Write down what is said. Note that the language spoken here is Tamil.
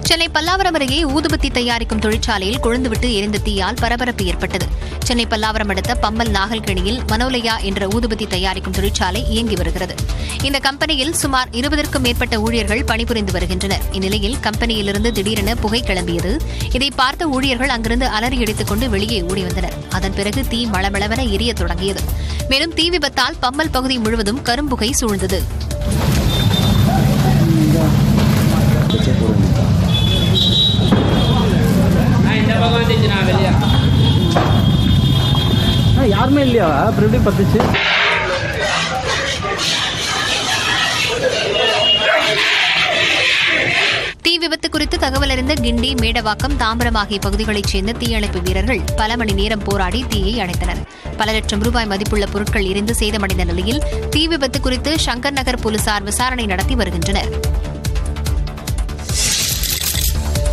சென்னை பல்லாவரம் அருகே ஊதுபத்தி தயாரிக்கும் தொழிற்சாலையில் கொழுந்துவிட்டு எரிந்த தீயால் பரபரப்பு ஏற்பட்டது சென்னை பல்லாவரம் அடுத்த பம்மல் நாகல்கணியில் மனோலயா என்ற ஊதுபத்தி தயாரிக்கும் தொழிற்சாலை இயங்கி வருகிறது இந்த கம்பெனியில் சுமார் இருபதற்கும் மேற்பட்ட ஊழியர்கள் பணிபுரிந்து வருகின்றனர் இந்நிலையில் கம்பெனியிலிருந்து திடீரென புகை கிளம்பியது இதை பார்த்த ஊழியர்கள் அங்கிருந்து அலறி அடித்துக் கொண்டு வெளியே ஓடி வந்தனர் அதன் பிறகு தீ மளமளவென எரியத் தொடங்கியது மேலும் தீ விபத்தால் பம்மல் பகுதி முழுவதும் கரும்புகை சூழ்ந்தது யாருமே இல்லையா அப்புறம் எப்படி பத்துச்சு தீ விபத்து குறித்து தகவல் அறிந்த கிண்டி மேடவாக்கம் தாம்பரம் ஆகிய பகுதிகளைச் சேர்ந்த தீயணைப்பு வீரர்கள் பல மணி நேரம் போராடி தீயை அணைத்தனர் பல லட்சம் ரூபாய் மதிப்புள்ள பொருட்கள் எரிந்து சேதமடைந்த நிலையில் தீ விபத்து குறித்து சங்கர் நகர் போலீசார் விசாரணை நடத்தி வருகின்றனர்